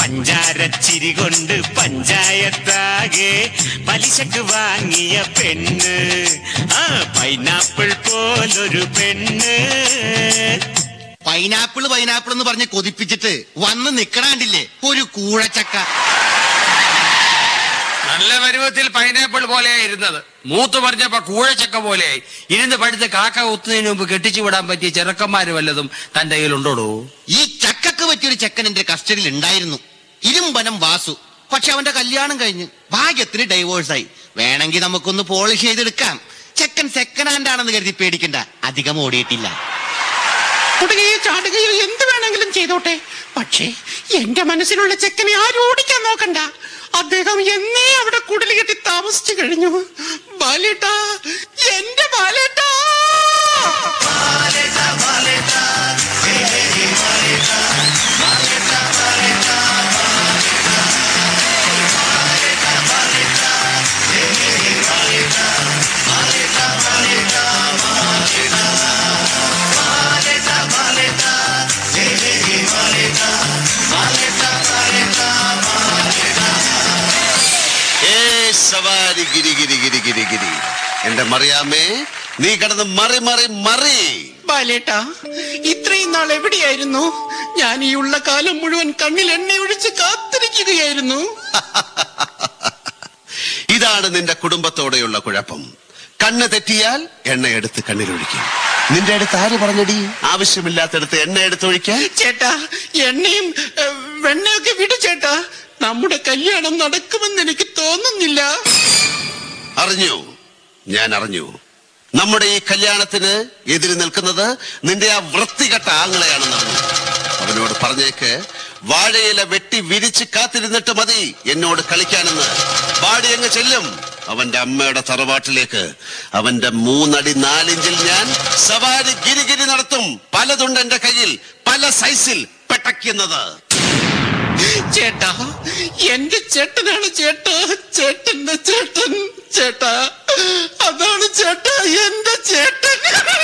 പഞ്ചാരച്ചിരി കൊണ്ട് പഞ്ചായത്താകെ പലിശക്ക് വാങ്ങിയ പെണ്ണ് ആ പൈനാപ്പിൾ പോലൊരു പെണ്ണ് പൈനാപ്പിൾ പൈനാപ്പിൾ എന്ന് പറഞ്ഞ് കൊതിപ്പിച്ചിട്ട് വന്ന് നിക്കണാണ്ടില്ലേ ഒരു കൂഴച്ചക്ക നല്ല പരുവത്തിൽ പൈനാപ്പിൾ പോലെയാ ഇരുന്നത് മൂത്ത് പറഞ്ഞപ്പോ കൂഴച്ചക്ക പോലെയായി ഇരുന്ന് പഴുത്ത് കാക്ക കുത്തുന്നതിന് മുമ്പ് കെട്ടിച്ചു വിടാൻ പറ്റിയ ചെറുക്കന്മാര് വല്ലതും തന്റെ കയ്യിലുണ്ടോടോ ഈ ചക്കക്ക് പറ്റിയൊരു ചെക്കൻ എന്റെ കസ്റ്റഡിയിൽ ഉണ്ടായിരുന്നു ഇരുമ്പനം വാസു പക്ഷെ അവന്റെ കല്യാണം കഴിഞ്ഞ് ഭാഗ്യത്തിന് ഡൈവോഴ്സായി വേണമെങ്കിൽ നമുക്കൊന്ന് പോളിഷ് ചെയ്തെടുക്കാം ചെക്കൻ സെക്കൻഡ് ഹാൻഡ് ആണെന്ന് കരുതി പേടിക്കണ്ട അധികം ഓടിയിട്ടില്ല കുടുകയോ ചാടുകയോ എന്ത് വേണമെങ്കിലും ചെയ്തോട്ടെ പക്ഷേ എന്റെ മനസ്സിലുള്ള ചെക്കനെ ആരും ഓടിക്കാൻ നോക്കണ്ട അദ്ദേഹം എന്നേ അവിടെ കുടിൽ കെട്ടി താമസിച്ചു കഴിഞ്ഞു ബാലേട്ടാ എന്റെ ബാലേട്ടാ ഏ സവാരി ഗിരി ഗിരി ഗിരി ഗിരി ഗിരി എന്റെ മറിയാമേ നീ കിടന്ന് മറി മറി മറി ബാലേട്ടാ ഇത്രയും നാൾ എവിടെയായിരുന്നു ഞാൻ ഈ ഉള്ള കാലം മുഴുവൻ കണ്ണിൽ എണ്ണ ഒഴിച്ച് കാത്തിരിക്കുകയായിരുന്നു ഇതാണ് നിന്റെ കുടുംബത്തോടെയുള്ള കുഴപ്പം കണ്ണ് തെറ്റിയാൽ എണ്ണ എടുത്ത് കണ്ണിലൊഴിക്കും നിന്റെ അടുത്ത് ആര് പറഞ്ഞടി ആവശ്യമില്ലാത്തടത്ത് എണ്ണ എടുത്തൊഴിക്കാൻ ചേട്ടാ എണ്ണയും ഏ, വെണ്ണയൊക്കെ വിടു ചേട്ടാ നമ്മുടെ കല്യാണം നടക്കുമെന്ന് എനിക്ക് തോന്നുന്നില്ല അറിഞ്ഞു ഞാൻ അറിഞ്ഞു നമ്മുടെ ഈ കല്യാണത്തിന് എതിര് നിൽക്കുന്നത് നിന്റെ ആ വൃത്തികെട്ട ആങ്ങളെയാണെന്ന് അറിഞ്ഞു അവനോട് പറഞ്ഞേക്ക് വാഴയില വെട്ടി വിരിച്ച് കാത്തിരുന്നിട്ട് മതി എന്നോട് കളിക്കാനെന്ന് പാടി അങ്ങ് ചെല്ലും അവന്റെ അമ്മയുടെ തറവാട്ടിലേക്ക് അവന്റെ മൂന്നടി നാലിഞ്ചിൽ ഞാൻ സവാരി ഗിരിഗിരി നടത്തും പലതുണ്ട് എന്റെ കയ്യിൽ പല സൈസിൽ പെട്ടയ്ക്കുന്നത് ചേട്ടാ എന്റെ ചേട്ടനാണ് ചേട്ടാ ചേട്ടന്റെ ചേട്ടൻ ചേട്ടാ അതാണ് ചേട്ടാ എന്റെ ചേട്ടൻ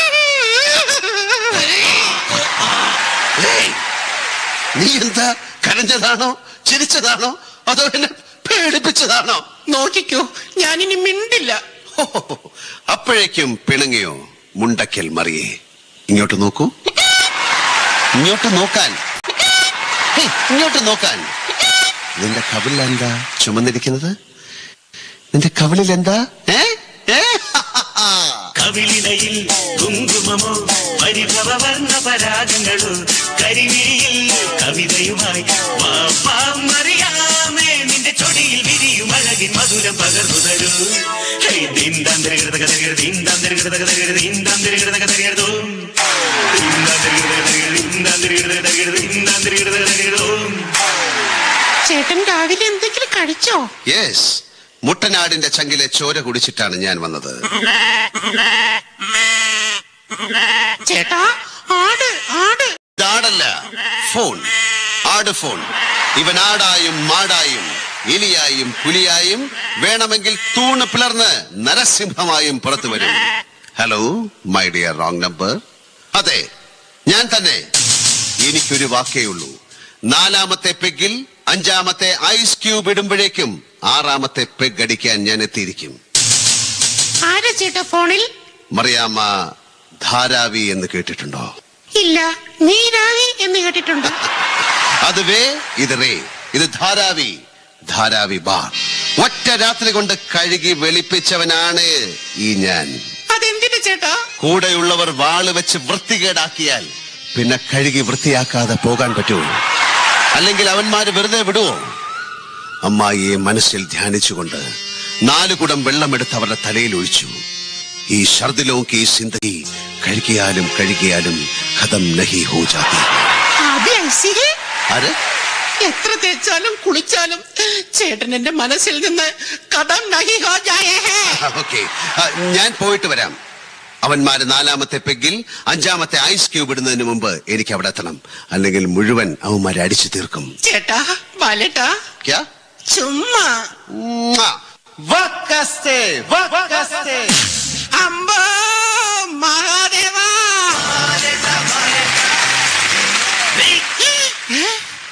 ഏയ്! നീ എന്താ കരഞ്ഞതാണോ ചിരിച്ചതാണോ അതോ എന്നെ പേടിപ്പിച്ചതാണോ നോക്കിക്കോ ഞാനിനി മിണ്ടില്ല ഹോ, ഹോ, ഹോ. അപ്പോഴേക്കും പിണങ്ങിയോ മുണ്ടക്കൽ മറിയേ ഇങ്ങോട്ട് നോക്കൂ ഇങ്ങോട്ട് നോക്കാൻ ഹേയ്, ഇങ്ങോട്ട് നോക്കാൻ നിന്റെ കവിളിൽ എന്താ ചുമന്നിരിക്കുന്നത് നിന്റെ കവിളിൽ എന്താ ഏ ഏ? കവിളിനയിൽ കുങ്കുമമോ പരിഭവവർണ്ണ പരാഗങ്ങളോ കരിമിഴിയിൽ കവിതയുമായി വാ, വാ, മറിയാമേ നിന്റെ ചൊടിയിൽ വിരിയും അഴകിൻ മധുരം പകർന്നു തരൂ ഹേയ്, ദീന്താം തിരകിടത കതറിയട, ദീന്താം തിരകിടത കതറിയട, ദീന്താം തിരകിടത കതറിയടതോ. ദീന്താം തിരകിടത കതറിയട, ദീന്താം തിരകിടത കതറിയട, ദീന്താം തിരകിടത കതറിയടതോ. ചേട്ടൻ രാവിലെ എന്തെങ്കിലും കഴിച്ചോ യെസ് മുട്ടനാടിന്റെ ചങ്കിലെ ചോര കുടിച്ചിട്ടാണ് ഞാൻ വന്നത് ചേട്ടാ ആട് ആട് ഇതാടല്ല ഫോൺ ആട് ഫോൺ ഇവൻ ആടായും മാടായും എലിയായും പുലിയായും വേണമെങ്കിൽ തൂണ് പിളർന്ന് നരസിംഹമായും പുറത്തു വരും hello my dear wrong number അതെ ഞാൻ തന്നെ എനിക്കൊരു വാക്കേ ഉള്ളൂ നാലാമത്തെ പെഗിൽ അഞ്ചാമത്തെ ഐസ് ക്യൂബ് ഇടുമ്പോഴേക്കും ആറാമത്തെ പെഗ് അടിക്കാൻ ഞാൻ എത്തിയിരിക്കും ആരാ ചേട്ടാ ഫോണിൽ മറിയാമ്മ ധാരാവി എന്ന് കേട്ടിട്ടുണ്ടോ ഇല്ല നീരാവി എന്ന് കേട്ടിട്ടുണ്ട് അത് വേ ഇത് റേ ഇത് ധാരാവി ധാരാവി ബാർ ഒറ്റ രാത്രി കൊണ്ട് കഴുകി വെളുപ്പിച്ചവനാണ് ഈ ഞാൻ അതെന്തിനു ചേട്ടാ കൂടെയുള്ളവർ വാള് വെച്ച് വൃത്തികേടാക്കിയാൽ പിന്നെ കഴുകി വൃത്തിയാക്കാതെ പോകാൻ പറ്റുമോ അല്ലെങ്കിൽ അവന്മാര് വെറുതെ വിടുവോ അമ്മായിയെ മനസ്സിൽ ധ്യാനിച്ചുകൊണ്ട് നാലു കുടം വെള്ളമെടുത്ത് അവരുടെ തലയിൽ ഒഴിച്ചു ഈ ഷർദിലോക്ക് ഈ സിന്ദഗി കഴുകിയാലും കഴുകിയാലും ഖതം നഹി ഹോ ജാതി അതെ ഐസിഹേ ആര് എത്ര തേച്ചാലും കുളിച്ചാലും ചേട്ടൻ എന്റെ മനസ്സിൽ നിന്ന് കടം നഹി ഹോ ജായേ ഹേ ഓക്കെ ഞാൻ പോയിട്ട് വരാം അവന്മാര് നാലാമത്തെ പെഗിൽ അഞ്ചാമത്തെ ഐസ് ക്യൂബ് ഇടുന്നതിന് മുമ്പ് എനിക്ക് അവിടെ എത്തണം അല്ലെങ്കിൽ മുഴുവൻ അവന്മാരെ അടിച്ചു തീർക്കും ചേട്ടാ ബാലേട്ടാ ക്യാ ചുമ്മാ മ്വാ. വക്കസ്തേ, വക്കസ്തേ. അമ്പോ മഹാദേവാ ഏ?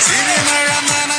സിരിമഴ നന